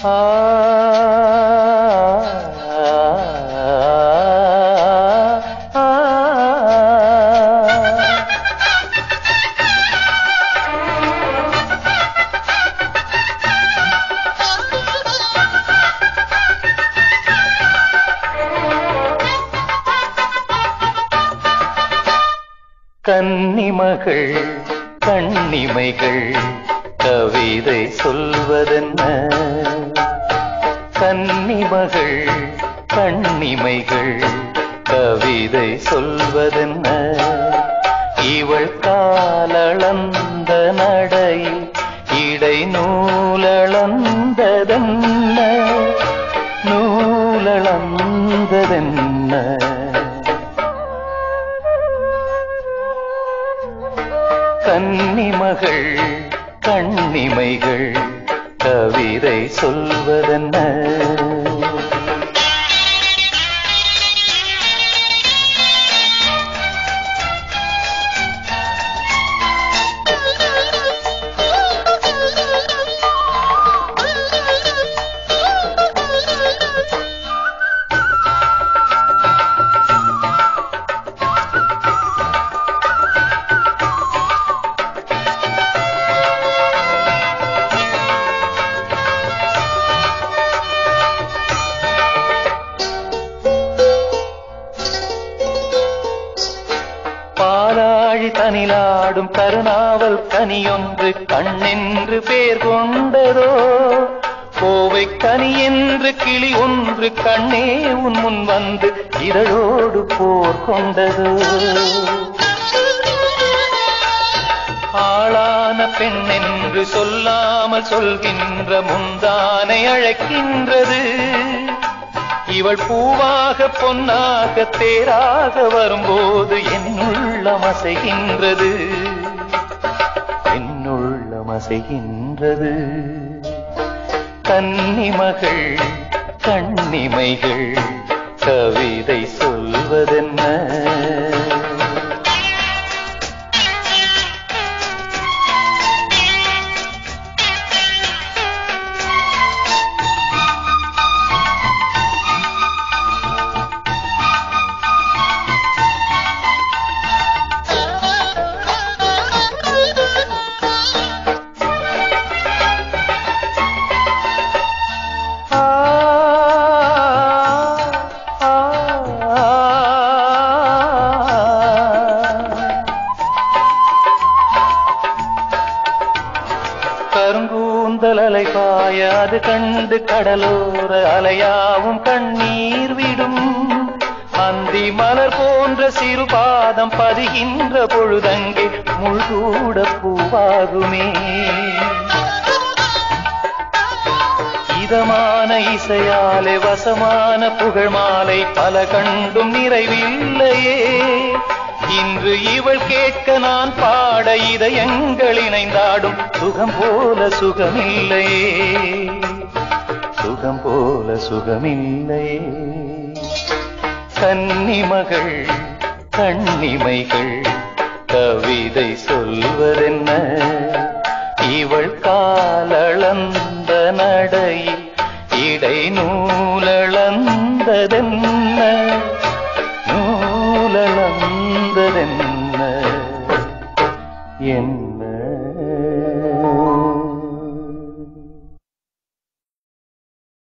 ஆ ஆ கன்னிமகள் கண்ணிமைகள் கவிதை சொல்வதென்ன கன்னிமகள் கண்ணிமைகள் கவிதை சொல்வதென்ன இவள் காலளந்த நடையில் இடை நூலளந்ததென்ன நூலளந்ததென்ன கன்னிமகள் கண்ணிமைகள் கவிதை சொல்வதென்ன பாலாழி தனிலாடும் கருணாவல் கனியொன்று கண்ணென்று பேர் கொண்டதோ கோவை கனி என்று கிளி ஒன்று கண்ணே உன் முன் வந்து இதழோடு போர் கொண்டதோ ஆளான பெண் என்று சொல்லாமல் சொல்கின்ற முந்தானை அழைக்கின்றது இவள் பூவாக பொன்னாக தேராக வரும்போது என்னுள்ளம் அசைகின்றது என்னுள்ளம் அசைகின்றது கன்னிமகள் கண்ணிமைகள் கவிதை சொல்வதென்ன ஆ ஆ கருங்கூந்தல் அலை பாய அது கண்டு கடலோர அலையாவும் கண்ணீர் விடும் அந்தி மலர் போன்ற சிறு பாதம் பதிகின்ற பொழுதங்கே முள்கூட பூவாகுமே இதமான இசையாலே வசமான புகழ் மாலை பல கண்டும் நிறைவில்லையே இன்று இவள் கேட்க நான் பாட இதயங்கள் இணைந்தாடும் சுகம் போல சுகமில்லையே சுகம் போல சுகமில்லையே கன்னிமகள் கண்ணிமைகள் கவிதை சொல்வதென்ன இவள் காலளந்த நடையில் இடை நூலளந்ததென்ன நூலளந்ததென்ன என்ன